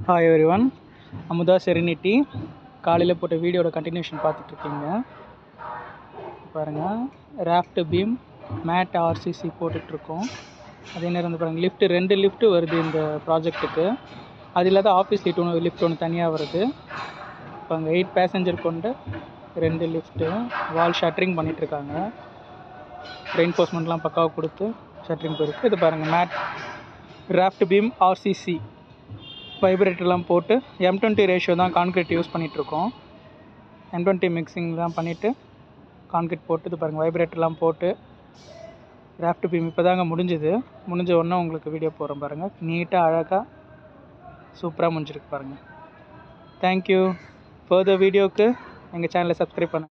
hi everyone Amudha serenity காலையில் போட்ட வீடியோட கண்டினியூஷன் பார்த்துட்ருக்கீங்க பாருங்கள் ராஃப்ட் பீம் மேட் ஆர்சிசி போட்டுட்ருக்கோம் அதே நேரம் வந்து பாருங்கள் லிஃப்ட் ரெண்டு லிஃப்ட் வருது இந்த ப்ராஜெக்ட்டுக்கு அது இல்லாத ஆஃபீஸ் லிஃப்ட் ஒன்று லிஃப்ட் ஒன்று தனியாக வருது இப்போ அங்கே எயிட் பேசஞ்சர் கொண்டு ரெண்டு லிஃப்ட்டு வால் ஷட்டரிங் பண்ணிகிட்ருக்காங்க ரெயின்ஃபோர்ஸ்மெண்ட்லாம் பக்காவாக கொடுத்து ஷட்டரிங் போயிருக்கு இது பாருங்கள் மேட் ராஃப்ட் பீம் ஆர்சிசி வைப்ரேட்டர்லாம் போட்டு எம் டுவெண்ட்டி ரேஷியோ தான் கான்க்ரீட் யூஸ் பண்ணிகிட்ருக்கோம் எம் டுவெண்ட்டி மிக்சிங் தான் பண்ணிவிட்டு கான்க்ரீட் போட்டு இது பாருங்கள் வைப்ரேட்டர்லாம் போட்டு ராஃப்ட் பீம் இப்போ தாங்க முடிஞ்சுது முடிஞ்ச உடனே உங்களுக்கு வீடியோ போடுறேன் பாருங்கள் நீட்டாக அழகாக சூப்பராக முடிஞ்சிருக்கு பாருங்கள் தேங்க்யூ ஃபர்தர் வீடியோவுக்கு எங்கள் சேனலை சப்ஸ்கிரைப் பண்ணுங்கள்